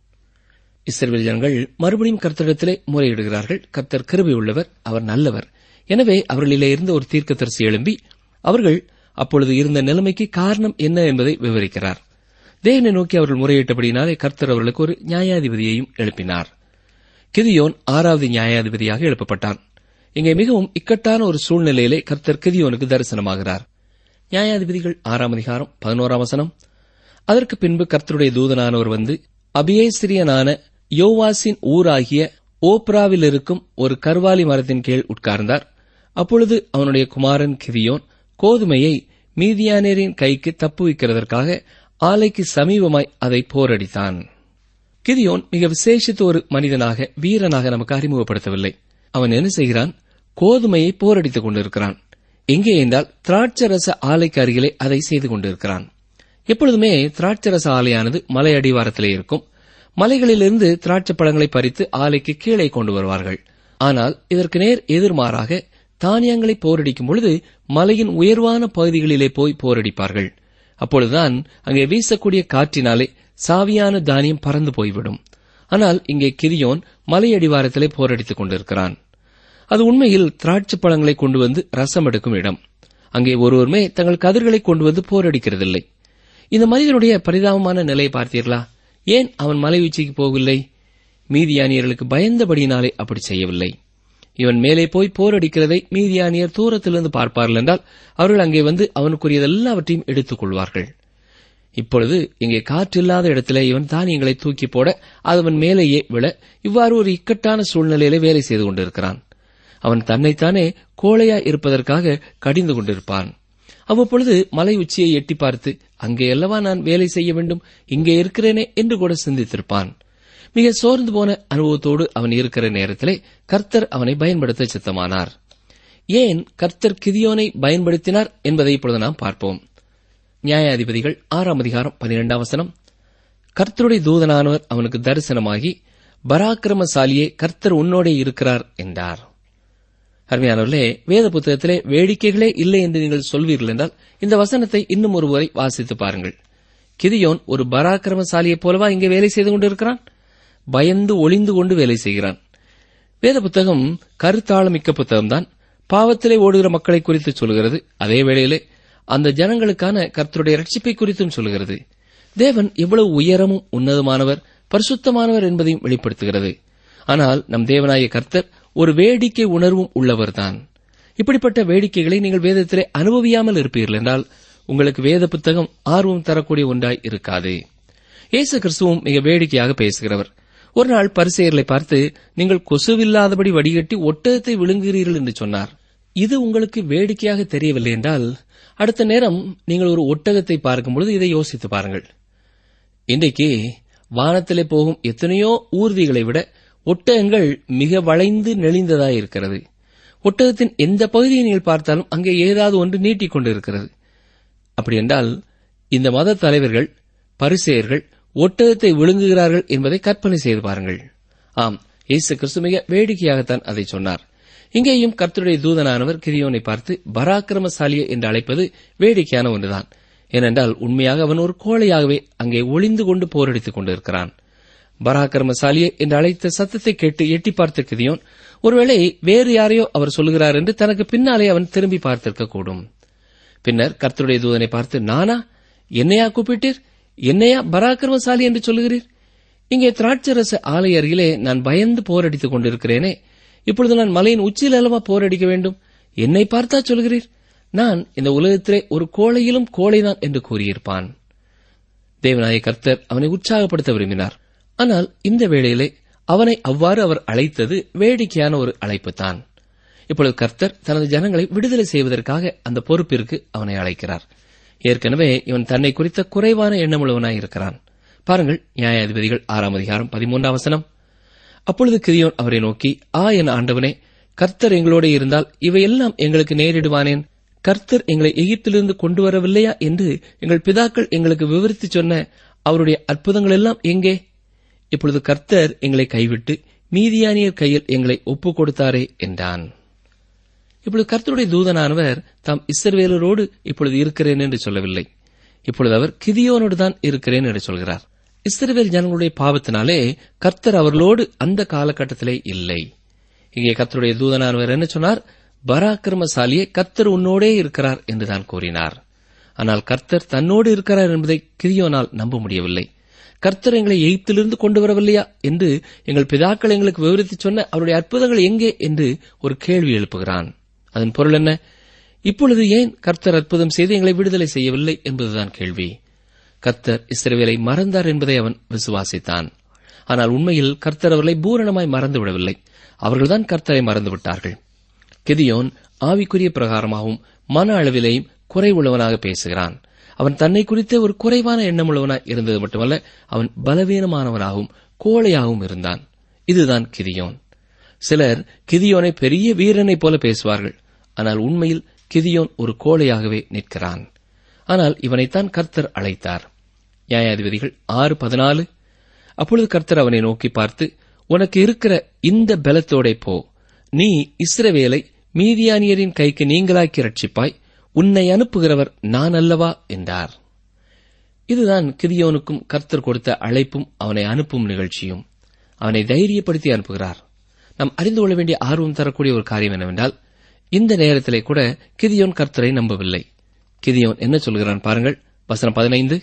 Speaker 4: இஸ்ரவேல் ஜனங்கள் மறுபடியும் கர்த்தரிடத்திலே முறையிடுகிறார்கள் கர்த்தர் கிருபை உள்ளவர் அவர் நல்லவர் எனவே அவர்களிலே இருந்த ஒரு தீர்க்கதரிசி எழும்பி அவர்கள் அப்பொழுது இருந்த நிலைமைக்கு காரணம் என்ன என்பதை விவரிக்கிறார் தேவனை நோக்கி அவர்கள் முறையிட்டபடினாலே கர்த்தர் அவர்களுக்கு ஒரு நியாயாதிபதியையும் எழுப்பினார் கிதியோன் ஆறாவது நியாயாதிபதியாக எழுப்பப்பட்டான் இங்கே மிகவும் இக்கட்டான ஒரு சூழ்நிலையிலே கர்த்தர் கிதியோனுக்கு தரிசனமாகிறார் நியாயாதிபதிகள் ஆறாம் அதிகாரம் பதினோராம் வசனம் அதற்கு பின்பு கர்த்தருடைய தூதனானவர் வந்து அபியேசிரியனான யோவாசின் ஊராகிய ஓப்ராவில் இருக்கும் ஒரு கர்வாலி மரத்தின் கீழ் உட்கார்ந்தார் அப்பொழுது அவனுடைய குமாரன் கிதியோன் கோதுமையை மீதியானேரின் கைக்கு தப்புவிக்கிறதற்காக ஆலைக்கு சமீபமாய் அதை போரடித்தான் கிதியோன் மிக விசேஷித்த ஒரு மனிதனாக வீரனாக நமக்கு அறிமுகப்படுத்தவில்லை அவன் என்ன செய்கிறான் கோதுமையை போரடித்துக் கொண்டிருக்கிறான் எங்கே என்றால் திராட்சரச ஆலைக்கு அருகிலே அதை செய்து கொண்டிருக்கிறான் எப்பொழுதுமே திராட்சரச ஆலையானது மலை அடிவாரத்திலே இருக்கும் மலைகளிலிருந்து திராட்சை பழங்களை பறித்து ஆலைக்கு கீழே கொண்டு வருவார்கள் ஆனால் இதற்கு நேர் எதிர்மாறாக தானியங்களை போரடிக்கும் பொழுது மலையின் உயர்வான பகுதிகளிலே போய் போரடிப்பார்கள் அப்பொழுதுதான் அங்கே வீசக்கூடிய காற்றினாலே சாவியான தானியம் பறந்து போய்விடும் ஆனால் இங்கே கிரியோன் மலை அடிவாரத்திலே போரடித்துக் கொண்டிருக்கிறான் அது உண்மையில் திராட்சை பழங்களை கொண்டு வந்து ரசம் எடுக்கும் இடம் அங்கே ஒருவருமே தங்கள் கதிர்களை கொண்டு வந்து போரடிக்கிறதில்லை இந்த மனிதனுடைய பரிதாபமான நிலையை பார்த்தீர்களா ஏன் அவன் மலை உச்சிக்கு போகவில்லை மீதியானியர்களுக்கு பயந்தபடியினாலே அப்படி செய்யவில்லை இவன் மேலே போய் போரடிக்கிறதை மீதியானியர் தூரத்திலிருந்து பார்ப்பார்கள் என்றால் அவர்கள் அங்கே வந்து அவனுக்குரியதெல்லாவற்றையும் எடுத்துக் கொள்வார்கள் இப்பொழுது இங்கே காற்றில்லாத இடத்திலே இவன் தானியங்களை தூக்கி போட அது அவன் மேலேயே விழ இவ்வாறு ஒரு இக்கட்டான சூழ்நிலையிலே வேலை செய்து கொண்டிருக்கிறான் அவன் தன்னைத்தானே கோழையா இருப்பதற்காக கடிந்து கொண்டிருப்பான் அவ்வப்பொழுது மலை உச்சியை எட்டி பார்த்து அங்கே அல்லவா நான் வேலை செய்ய வேண்டும் இங்கே இருக்கிறேனே என்று கூட சிந்தித்திருப்பான் மிக சோர்ந்து போன அனுபவத்தோடு அவன் இருக்கிற நேரத்திலே கர்த்தர் அவனை பயன்படுத்த சித்தமானார் ஏன் கர்த்தர் கிதியோனை பயன்படுத்தினார் என்பதை இப்பொழுது நாம் பார்ப்போம் நியாயாதிபதிகள் ஆறாம் அதிகாரம் பனிரெண்டாம் வசனம் கர்த்தருடைய தூதனானவர் அவனுக்கு தரிசனமாகி பராக்கிரமசாலியே கர்த்தர் உன்னோடே இருக்கிறார் என்றார் அருமையானவர்களே வேத புத்தகத்திலே வேடிக்கைகளே இல்லை என்று நீங்கள் சொல்வீர்கள் என்றால் இந்த வசனத்தை இன்னும் ஒரு முறை வாசித்து பாருங்கள் கிதியோன் ஒரு பராக்கிரமசாலியைப் போலவா இங்கே வேலை செய்து கொண்டிருக்கிறான் பயந்து ஒளிந்து கொண்டு வேலை செய்கிறான் வேத புத்தகம் கருத்தாளமிக்க புத்தகம்தான் பாவத்திலே ஓடுகிற மக்களை குறித்து சொல்கிறது அதே வேளையிலே அந்த ஜனங்களுக்கான கர்த்தருடைய ரட்சிப்பை குறித்தும் சொல்கிறது தேவன் எவ்வளவு உயரமும் உன்னதமானவர் பரிசுத்தமானவர் என்பதையும் வெளிப்படுத்துகிறது ஆனால் நம் தேவனாய கர்த்தர் ஒரு வேடிக்கை உணர்வும் உள்ளவர்தான் இப்படிப்பட்ட வேடிக்கைகளை நீங்கள் வேதத்திலே அனுபவியாமல் இருப்பீர்கள் என்றால் உங்களுக்கு வேத புத்தகம் ஆர்வம் தரக்கூடிய ஒன்றாய் இருக்காது இயேசு கிறிஸ்துவும் மிக வேடிக்கையாக பேசுகிறவர் ஒரு நாள் பரிசெயர்களை பார்த்து நீங்கள் கொசுவில்லாதபடி வடிகட்டி ஒட்டகத்தை விழுங்குகிறீர்கள் என்று சொன்னார் இது உங்களுக்கு வேடிக்கையாக தெரியவில்லை என்றால் அடுத்த நேரம் நீங்கள் ஒரு ஒட்டகத்தை பார்க்கும்பொழுது இதை யோசித்து பாருங்கள் இன்றைக்கு வானத்திலே போகும் எத்தனையோ ஊர்திகளை விட ஒட்டகங்கள் மிக வளைந்து நெளிந்ததாய் இருக்கிறது ஒட்டகத்தின் எந்த பகுதியை நீங்கள் பார்த்தாலும் அங்கே ஏதாவது ஒன்று நீட்டிக் கொண்டிருக்கிறது அப்படி என்றால் இந்த மத தலைவர்கள் பரிசெயர்கள் ஒட்டகத்தை விழுங்குகிறார்கள் என்பதை கற்பனை செய்து பாருங்கள் ஆம் இயேசு கிறிஸ்து மிக வேடிக்கையாகத்தான் அதை சொன்னார் இங்கேயும் கர்த்தருடைய தூதனானவர் கிரியோனை பார்த்து பராக்கிரமசாலியே என்று அழைப்பது வேடிக்கையான ஒன்றுதான் ஏனென்றால் உண்மையாக அவன் ஒரு கோழையாகவே அங்கே ஒளிந்து கொண்டு போரடித்துக் கொண்டிருக்கிறான் பராக்கிரமசாலியே என்று அழைத்த சத்தத்தை கேட்டு எட்டி பார்த்த கிதியோன் ஒருவேளை வேறு யாரையோ அவர் சொல்லுகிறார் என்று தனக்கு பின்னாலே அவன் திரும்பி பார்த்திருக்கக்கூடும் பின்னர் கர்த்தருடைய தூதனை பார்த்து நானா என்னையா கூப்பிட்டீர் என்னையா பராக்கிரமசாலி என்று சொல்லுகிறீர் இங்கே திராட்சரச ஆலை அருகிலே நான் பயந்து போரடித்துக் கொண்டிருக்கிறேனே இப்பொழுது நான் மலையின் உச்சியில் அல்லவா போரடிக்க வேண்டும் என்னை பார்த்தா சொல்கிறீர் நான் இந்த உலகத்திலே ஒரு கோழையிலும் கோழைதான் என்று கூறியிருப்பான் தேவநாய கர்த்தர் அவனை உற்சாகப்படுத்த விரும்பினார் ஆனால் இந்த வேளையிலே அவனை அவ்வாறு அவர் அழைத்தது வேடிக்கையான ஒரு அழைப்புத்தான் இப்பொழுது கர்த்தர் தனது ஜனங்களை விடுதலை செய்வதற்காக அந்த பொறுப்பிற்கு அவனை அழைக்கிறார் ஏற்கனவே இவன் தன்னை குறித்த குறைவான எண்ணமுள்ளவனாய் இருக்கிறான் பாருங்கள் நியாயாதிபதிகள் ஆறாம் அதிகாரம் பதிமூன்றாம் வசனம் அப்பொழுது கிரியோன் அவரை நோக்கி ஆ என் ஆண்டவனே கர்த்தர் எங்களோட இருந்தால் இவையெல்லாம் எங்களுக்கு நேரிடுவானேன் கர்த்தர் எங்களை எகிப்திலிருந்து கொண்டு வரவில்லையா என்று எங்கள் பிதாக்கள் எங்களுக்கு விவரித்து சொன்ன அவருடைய அற்புதங்கள் எல்லாம் எங்கே இப்பொழுது கர்த்தர் எங்களை கைவிட்டு மீதியானியர் கையில் எங்களை ஒப்புக் கொடுத்தாரே என்றான் இப்பொழுது கர்த்தருடைய தூதனானவர் தாம் இஸ்ரவேலரோடு இப்பொழுது இருக்கிறேன் என்று சொல்லவில்லை இப்பொழுது அவர் கிதியோனோடு தான் இருக்கிறேன் என்று சொல்கிறார் இஸ்ரவேல் ஜனங்களுடைய பாவத்தினாலே கர்த்தர் அவர்களோடு அந்த காலகட்டத்திலே இல்லை இங்கே கர்த்தருடைய தூதனானவர் என்ன சொன்னார் பராக்கிரமசாலியே கர்த்தர் உன்னோடே இருக்கிறார் என்றுதான் கூறினார் ஆனால் கர்த்தர் தன்னோடு இருக்கிறார் என்பதை கிரியோனால் நம்ப முடியவில்லை கர்த்தர் எங்களை எய்த்திலிருந்து கொண்டு வரவில்லையா என்று எங்கள் பிதாக்கள் எங்களுக்கு விவரித்து சொன்ன அவருடைய அற்புதங்கள் எங்கே என்று ஒரு கேள்வி எழுப்புகிறான் அதன் பொருள் என்ன இப்பொழுது ஏன் கர்த்தர் அற்புதம் செய்து எங்களை விடுதலை செய்யவில்லை என்பதுதான் கேள்வி கர்த்தர் இஸ்ரவேலை மறந்தார் என்பதை அவன் விசுவாசித்தான் ஆனால் உண்மையில் கர்த்தர் அவர்களை பூரணமாய் மறந்துவிடவில்லை அவர்கள்தான் கர்த்தரை மறந்துவிட்டார்கள் கெதியோன் ஆவிக்குரிய பிரகாரமாகவும் மன அளவிலேயும் குறைவுள்ளவனாக பேசுகிறான் அவன் தன்னை குறித்த ஒரு குறைவான எண்ணமுள்ளவனாய் இருந்தது மட்டுமல்ல அவன் பலவீனமானவனாகவும் கோழையாகவும் இருந்தான் இதுதான் கிதியோன் சிலர் கிதியோனை பெரிய வீரனைப் போல பேசுவார்கள் ஆனால் உண்மையில் கிதியோன் ஒரு கோழையாகவே நிற்கிறான் ஆனால் இவனைத்தான் கர்த்தர் அழைத்தார் நியாயாதிபதிகள் ஆறு பதினாலு அப்பொழுது கர்த்தர் அவனை நோக்கி பார்த்து உனக்கு இருக்கிற இந்த பலத்தோடே போ நீ இஸ்ரவேலை மீதியானியரின் கைக்கு நீங்களாக்கி ரட்சிப்பாய் உன்னை அனுப்புகிறவர் நான் அல்லவா என்றார் இதுதான் கிதியோனுக்கும் கர்த்தர் கொடுத்த அழைப்பும் அவனை அனுப்பும் நிகழ்ச்சியும் அவனை தைரியப்படுத்தி அனுப்புகிறார் நாம் அறிந்து கொள்ள வேண்டிய ஆர்வம் தரக்கூடிய ஒரு காரியம் என்னவென்றால் இந்த நேரத்திலே கூட கிதியோன் கர்த்தரை நம்பவில்லை கிதியோன் என்ன சொல்கிறான் பாருங்கள் வசனம் பதினைந்து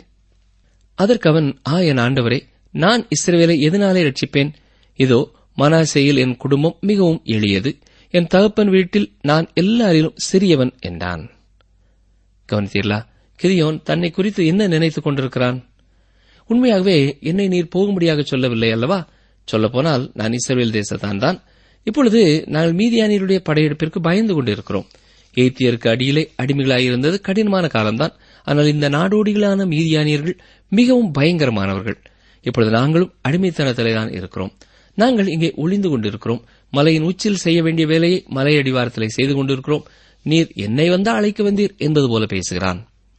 Speaker 4: அதற்கு அவன் ஆ என் ஆண்டவரே நான் இஸ்ரவேலை எதனாலே ரட்சிப்பேன் இதோ மனாசேயில் என் குடும்பம் மிகவும் எளியது என் தகப்பன் வீட்டில் நான் எல்லாரிலும் சிறியவன் என்றான் கவனித்தீர்களா கிதியோன் தன்னை குறித்து என்ன நினைத்துக் கொண்டிருக்கிறான் உண்மையாகவே என்னை நீர் போகும்படியாக சொல்லவில்லை அல்லவா சொல்லப்போனால் நான் இஸ்ரவேல் தேசத்தான் தான் இப்பொழுது நாங்கள் மீதியானியருடைய படையெடுப்பிற்கு பயந்து கொண்டிருக்கிறோம் எய்த்தியருக்கு அடியிலே அடிமைகளாயிருந்தது கடினமான காலம்தான் ஆனால் இந்த நாடோடிகளான மீதியானியர்கள் மிகவும் பயங்கரமானவர்கள் இப்பொழுது நாங்களும் அடிமைத்தனத்திலே தான் இருக்கிறோம் நாங்கள் இங்கே ஒளிந்து கொண்டிருக்கிறோம் மலையின் உச்சியில் செய்ய வேண்டிய வேலையை மலை அடிவாரத்திலே செய்து கொண்டிருக்கிறோம் நீர் என்னை வந்தா அழைக்க வந்தீர் என்பது போல பேசுகிறான்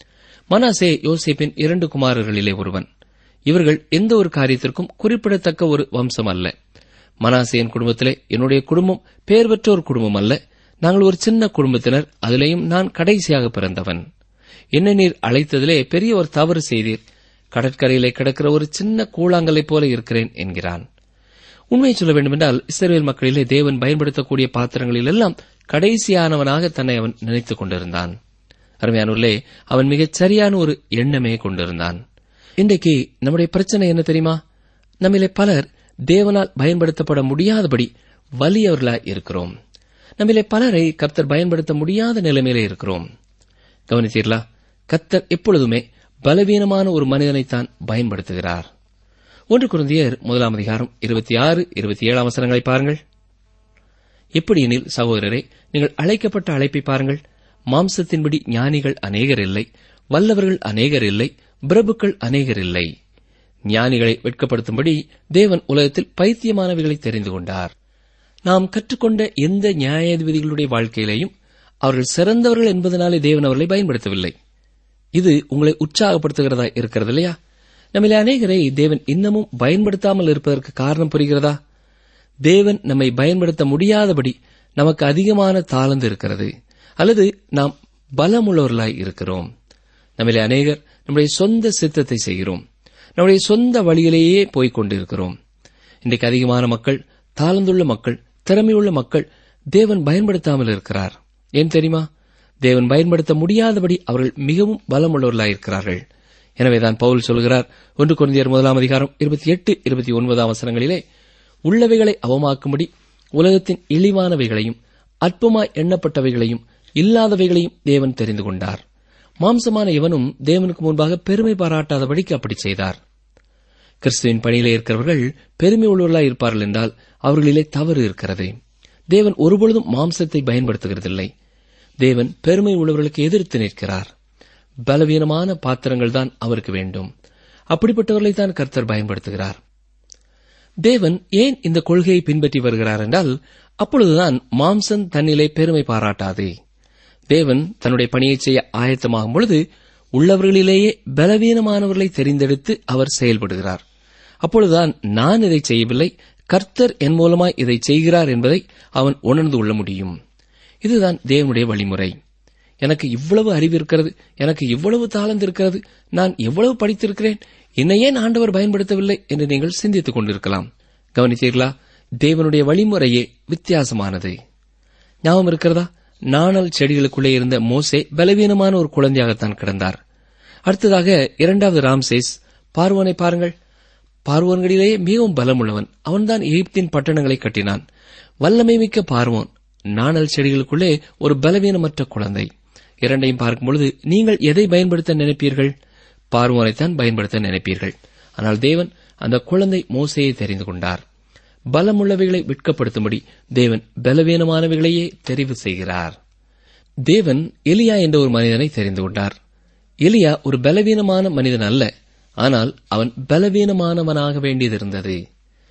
Speaker 4: மனாசே யோசேப்பின் இரண்டு குமாரர்களிலே ஒருவன் இவர்கள் எந்த ஒரு காரியத்திற்கும் குறிப்பிடத்தக்க ஒரு வம்சம் அல்ல மனாசேயின் குடும்பத்திலே என்னுடைய குடும்பம் பேர் பெற்ற ஒரு குடும்பம் அல்ல நாங்கள் ஒரு சின்ன குடும்பத்தினர் அதிலேயும் நான் கடைசியாக பிறந்தவன் என்ன நீர் அழைத்ததிலே பெரிய ஒரு தவறு செய்தீர் கடற்கரையிலே கிடக்கிற ஒரு சின்ன கூழாங்கலைப் போல இருக்கிறேன் என்கிறான் உண்மையை சொல்ல வேண்டுமென்றால் இஸ்ரேல் மக்களிலே தேவன் பயன்படுத்தக்கூடிய பாத்திரங்களில் எல்லாம் கடைசியானவனாக தன்னை அவன் நினைத்துக் கொண்டிருந்தான் அருமையானூர்லே அவன் மிகச் சரியான ஒரு எண்ணமே கொண்டிருந்தான் இன்றைக்கு நம்முடைய பிரச்சனை என்ன தெரியுமா நம்மிலே பலர் தேவனால் பயன்படுத்தப்பட முடியாதபடி வலியவர்களாய் இருக்கிறோம் நம்மிலே பலரை கர்த்தர் பயன்படுத்த முடியாத நிலைமையிலே இருக்கிறோம் கவனித்தீர்களா கர்த்தர் எப்பொழுதுமே பலவீனமான ஒரு மனிதனைத்தான் பயன்படுத்துகிறார் ஒன்று குருந்தியர் முதலாம் அதிகாரம் இருபத்தி ஆறு இருபத்தி ஏழாம் வசனங்களை பாருங்கள் எப்படியெனில் சகோதரரே நீங்கள் அழைக்கப்பட்ட அழைப்பை பாருங்கள் மாம்சத்தின்படி ஞானிகள் அநேகர் இல்லை வல்லவர்கள் அநேகர் இல்லை பிரபுக்கள் அநேகர் இல்லை ஞானிகளை வெட்கப்படுத்தும்படி தேவன் உலகத்தில் பைத்தியமானவைகளை தெரிந்து கொண்டார் நாம் கற்றுக்கொண்ட எந்த நியாயாதிபதிகளுடைய வாழ்க்கையிலேயும் அவர்கள் சிறந்தவர்கள் என்பதனாலே தேவன் அவர்களை பயன்படுத்தவில்லை இது உங்களை உற்சாகப்படுத்துகிறதா இருக்கிறது இல்லையா நம்மிலே அநேகரை தேவன் இன்னமும் பயன்படுத்தாமல் இருப்பதற்கு காரணம் புரிகிறதா தேவன் நம்மை பயன்படுத்த முடியாதபடி நமக்கு அதிகமான தாளந்து இருக்கிறது அல்லது நாம் பலமுள்ளவர்களாய் இருக்கிறோம் நம்மிலே அநேகர் நம்முடைய சொந்த சித்தத்தை செய்கிறோம் நம்முடைய சொந்த வழியிலேயே போய்க் கொண்டிருக்கிறோம் இன்றைக்கு அதிகமான மக்கள் தாளந்துள்ள மக்கள் திறமையுள்ள மக்கள் தேவன் பயன்படுத்தாமல் இருக்கிறார் ஏன் தெரியுமா தேவன் பயன்படுத்த முடியாதபடி அவர்கள் மிகவும் பலமுள்ளவர்களாயிருக்கிறார்கள் எனவேதான் பவுல் சொல்கிறார் ஒன்று குழந்தையர் முதலாம் அதிகாரம் இருபத்தி எட்டு இருபத்தி ஒன்பதாம் வசனங்களிலே உள்ளவைகளை அவமாக்கும்படி உலகத்தின் இழிவானவைகளையும் அற்பமாய் எண்ணப்பட்டவைகளையும் இல்லாதவைகளையும் தேவன் தெரிந்து கொண்டார் மாம்சமான இவனும் தேவனுக்கு முன்பாக பெருமை பாராட்டாதபடிக்கு அப்படி செய்தார் கிறிஸ்துவின் பணியிலே இருக்கிறவர்கள் பெருமை உள்ளவர்களாய் இருப்பார்கள் என்றால் அவர்களிலே தவறு இருக்கிறது தேவன் ஒருபொழுதும் மாம்சத்தை பயன்படுத்துகிறதில்லை தேவன் பெருமை உள்ளவர்களுக்கு எதிர்த்து நிற்கிறார் பலவீனமான பாத்திரங்கள் தான் அவருக்கு வேண்டும் அப்படிப்பட்டவர்களை தான் கர்த்தர் பயன்படுத்துகிறார் தேவன் ஏன் இந்த கொள்கையை பின்பற்றி வருகிறார் என்றால் அப்பொழுதுதான் மாம்சன் தன்னிலே பெருமை பாராட்டாது தேவன் தன்னுடைய பணியை செய்ய ஆயத்தமாகும் பொழுது உள்ளவர்களிலேயே பலவீனமானவர்களை தெரிந்தெடுத்து அவர் செயல்படுகிறார் அப்பொழுதுதான் நான் இதை செய்யவில்லை கர்த்தர் என் மூலமாய் இதை செய்கிறார் என்பதை அவன் உணர்ந்து கொள்ள முடியும் இதுதான் தேவனுடைய வழிமுறை எனக்கு இவ்வளவு அறிவு இருக்கிறது எனக்கு இவ்வளவு தாளந்து இருக்கிறது நான் எவ்வளவு படித்திருக்கிறேன் என்னை ஏன் ஆண்டவர் பயன்படுத்தவில்லை என்று நீங்கள் சிந்தித்துக் கொண்டிருக்கலாம் கவனித்தீர்களா தேவனுடைய வழிமுறையே வித்தியாசமானது ஞாபகம் இருக்கிறதா நாணல் செடிகளுக்குள்ளே இருந்த மோசே பலவீனமான ஒரு குழந்தையாகத்தான் கிடந்தார் அடுத்ததாக இரண்டாவது ராம்சேஸ் பார்வோனை பாருங்கள் பார்வோன்களிலேயே மிகவும் பலமுள்ளவன் அவன்தான் எகிப்தின் பட்டணங்களை கட்டினான் வல்லமை மிக்க பார்வோன் நாணல் செடிகளுக்குள்ளே ஒரு பலவீனமற்ற குழந்தை இரண்டையும் பார்க்கும்பொழுது நீங்கள் எதை பயன்படுத்த நினைப்பீர்கள் பார்வோனைத்தான் பயன்படுத்த நினைப்பீர்கள் ஆனால் தேவன் அந்த குழந்தை மோசையை தெரிந்து கொண்டார் பலமுள்ளவைகளை விற்கப்படுத்தும்படி தேவன் பலவீனமானவைகளையே தெரிவு செய்கிறார் தேவன் எலியா என்ற ஒரு மனிதனை தெரிந்து கொண்டார் எலியா ஒரு பலவீனமான மனிதன் அல்ல ஆனால் அவன் பலவீனமானவனாக வேண்டியதிருந்தது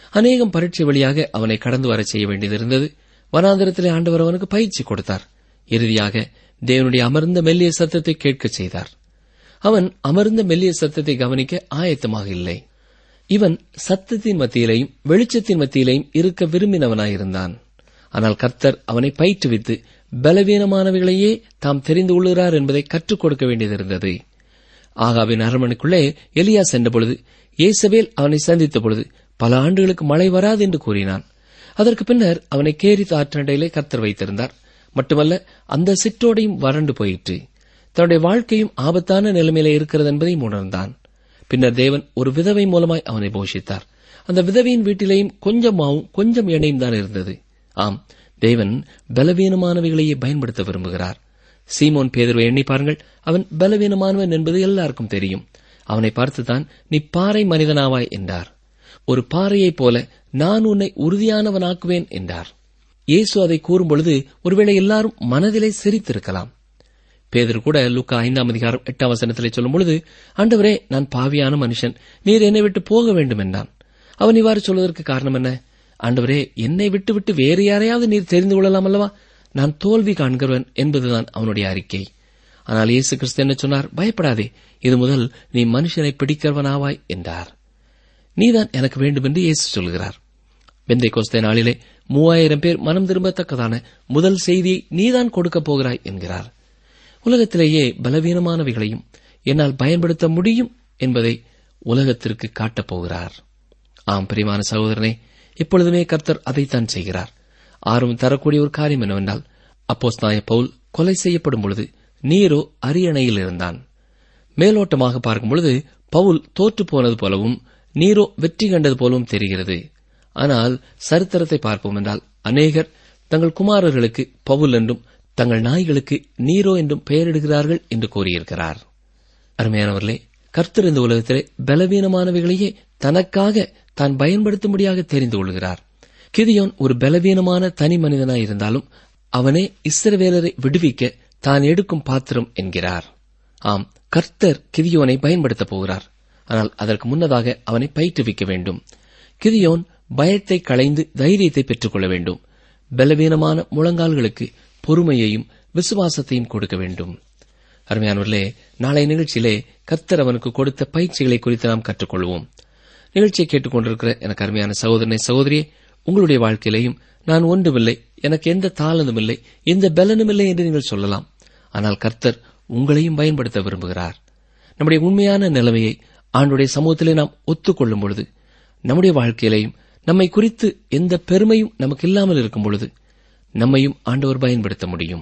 Speaker 4: அநேகம் பரீட்சை வழியாக அவனை கடந்து வரச் செய்ய வேண்டியதிருந்தது வனாந்திரத்திலே ஆண்டவர் அவனுக்கு பயிற்சி கொடுத்தார் இறுதியாக தேவனுடைய அமர்ந்த மெல்லிய சத்தத்தை கேட்கச் செய்தார் அவன் அமர்ந்த மெல்லிய சத்தத்தை கவனிக்க ஆயத்தமாக இல்லை இவன் சத்தத்தின் மத்தியிலையும் வெளிச்சத்தின் மத்தியிலையும் இருக்க விரும்பினவனாயிருந்தான் ஆனால் கர்த்தர் அவனை பயிற்றுவித்து பலவீனமானவைகளையே தாம் தெரிந்து கொள்கிறார் என்பதை கற்றுக் கொடுக்க வேண்டியதிருந்தது ஆகாவின் அரண்மனைக்குள்ளே எலியா சென்றபொழுது ஏசபேல் அவனை சந்தித்த பொழுது பல ஆண்டுகளுக்கு மழை வராது என்று கூறினான் அதற்கு பின்னர் அவனை கேரி ஆற்றண்டையிலே கர்த்தர் வைத்திருந்தார் மட்டுமல்ல அந்த சிற்றோடையும் வறண்டு போயிற்று தன்னுடைய வாழ்க்கையும் ஆபத்தான நிலைமையில இருக்கிறது என்பதையும் உணர்ந்தான் பின்னர் தேவன் ஒரு விதவை மூலமாய் அவனை போஷித்தார் அந்த விதவையின் வீட்டிலேயும் கொஞ்சம் மாவும் கொஞ்சம் எண்ணெயும் தான் இருந்தது ஆம் தேவன் பலவீனமானவைகளையே பயன்படுத்த விரும்புகிறார் சீமோன் பேதர்வை எண்ணி பாருங்கள் அவன் பலவீனமானவன் என்பது எல்லாருக்கும் தெரியும் அவனை பார்த்துதான் நீ பாறை மனிதனாவாய் என்றார் ஒரு பாறையைப் போல நான் உன்னை உறுதியானவனாக்குவேன் என்றார் இயேசு அதை கூறும்பொழுது ஒருவேளை எல்லாரும் மனதிலே சிரித்திருக்கலாம் பேதர் கூட லுக்கா ஐந்தாம் அதிகாரம் எட்டாம் வசனத்திலே சொல்லும் பொழுது ஆண்டவரே நான் பாவியான மனுஷன் நீர் என்னை விட்டு போக வேண்டும் என்றான் அவன் இவ்வாறு சொல்வதற்கு காரணம் என்ன ஆண்டவரே என்னை விட்டு விட்டு வேறு யாரையாவது நீர் தெரிந்து கொள்ளலாம் அல்லவா நான் தோல்வி காண்கிறவன் என்பதுதான் அவனுடைய அறிக்கை ஆனால் இயேசு கிறிஸ்து என்ன சொன்னார் பயப்படாதே இது முதல் நீ மனுஷனை பிடிக்கிறவனாவாய் என்றார் நீதான் எனக்கு வேண்டும் என்று இயேசு சொல்கிறார் வெந்தை கோஸ்தே நாளிலே மூவாயிரம் பேர் மனம் திரும்பத்தக்கதான முதல் செய்தியை நீதான் கொடுக்கப் போகிறாய் என்கிறார் உலகத்திலேயே பலவீனமானவைகளையும் என்னால் பயன்படுத்த முடியும் என்பதை உலகத்திற்கு காட்டப் போகிறார் ஆம் பிரிமான சகோதரனே எப்பொழுதுமே கர்த்தர் அதைத்தான் செய்கிறார் ஆர்வம் தரக்கூடிய ஒரு காரியம் என்னவென்றால் அப்போஸ் நாய பவுல் கொலை செய்யப்படும் பொழுது நீரோ அரியணையில் இருந்தான் மேலோட்டமாக பார்க்கும் பொழுது பவுல் தோற்று போனது போலவும் நீரோ வெற்றி கண்டது போலவும் தெரிகிறது ஆனால் சரித்திரத்தை பார்ப்போம் என்றால் அநேகர் தங்கள் குமாரர்களுக்கு பவுல் என்றும் தங்கள் நாய்களுக்கு நீரோ என்றும் பெயரிடுகிறார்கள் என்று கூறியிருக்கிறார் அருமையானவர்களே கர்த்தர் இந்த உலகத்திலே பலவீனமானவைகளையே தனக்காக தான் பயன்படுத்தும்படியாக தெரிந்து கொள்கிறார் கிதியோன் ஒரு பலவீனமான தனி மனிதனாய் இருந்தாலும் அவனே இஸ்ரவேலரை விடுவிக்க தான் எடுக்கும் பாத்திரம் என்கிறார் ஆம் கர்த்தர் கிதியோனை பயன்படுத்தப் போகிறார் ஆனால் அதற்கு முன்னதாக அவனை பயிற்றுவிக்க வேண்டும் கிதியோன் பயத்தை களைந்து தைரியத்தை பெற்றுக்கொள்ள வேண்டும் பலவீனமான முழங்கால்களுக்கு பொறுமையையும் விசுவாசத்தையும் கொடுக்க வேண்டும் அருமையானவர்களே நாளை நிகழ்ச்சியிலே கர்த்தர் அவனுக்கு கொடுத்த பயிற்சிகளை குறித்து நாம் கற்றுக்கொள்வோம் நிகழ்ச்சியை கேட்டுக்கொண்டிருக்கிற எனக்கு அருமையான சகோதரனை சகோதரியே உங்களுடைய வாழ்க்கையிலையும் நான் ஒன்றுமில்லை எனக்கு எந்த தாளந்தும் இல்லை எந்த பலனும் இல்லை என்று நீங்கள் சொல்லலாம் ஆனால் கர்த்தர் உங்களையும் பயன்படுத்த விரும்புகிறார் நம்முடைய உண்மையான நிலைமையை ஆண்டுடைய சமூகத்திலே நாம் ஒத்துக்கொள்ளும் பொழுது நம்முடைய வாழ்க்கையிலையும் நம்மை குறித்து எந்த பெருமையும் நமக்கு இல்லாமல் இருக்கும் பொழுது நம்மையும் ஆண்டவர் பயன்படுத்த முடியும்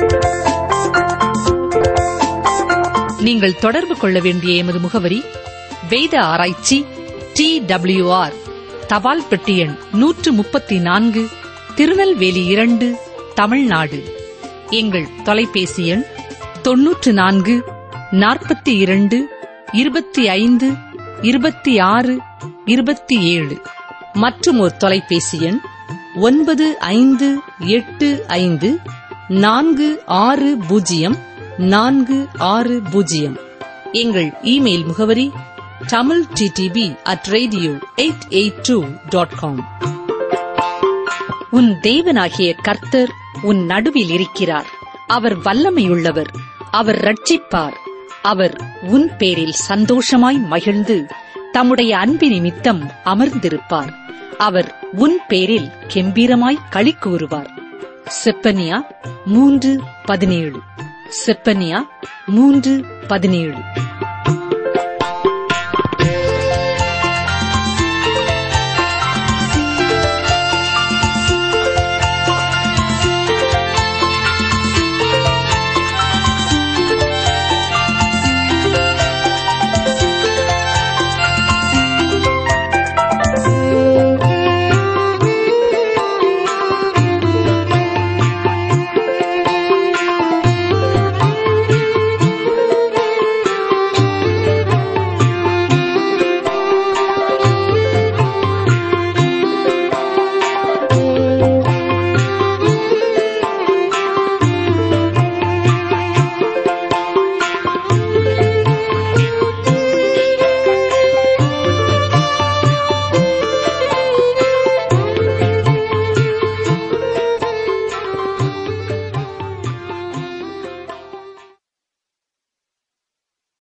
Speaker 1: நீங்கள் தொடர்பு கொள்ள வேண்டிய எமது முகவரி வேத ஆராய்ச்சி டி டபிள்யூஆர் தபால் பெட்டி எண் நூற்று முப்பத்தி நான்கு திருநெல்வேலி இரண்டு தமிழ்நாடு எங்கள் தொலைபேசி எண் தொன்னூற்று நான்கு நாற்பத்தி இரண்டு இருபத்தி ஐந்து இருபத்தி ஆறு இருபத்தி ஏழு மற்றும் ஒரு தொலைபேசி எண் ஒன்பது ஐந்து எட்டு ஐந்து நான்கு ஆறு பூஜ்ஜியம் நான்கு ஆறு பூஜ்ஜியம் எங்கள் இமெயில் முகவரி Tamil DTP at radio eight eight two dot com உன் தேவனாகிய கர்த்தர் உன் நடுவில் இருக்கிறார் அவர் வல்லமையுள்ளவர் அவர் ரட்சிப்பார் அவர் உன் பேரில் சந்தோஷமாய் மகிழ்ந்து தம்முடைய அன்பு நிமித்தம் அமர்ந்திருப்பார் அவர் உன் பேரில் கெம்பீரமாய் களி கூறுவார் செப்பனியா மூன்று பதினேழு செப்பனியா மூன்று பதினேழு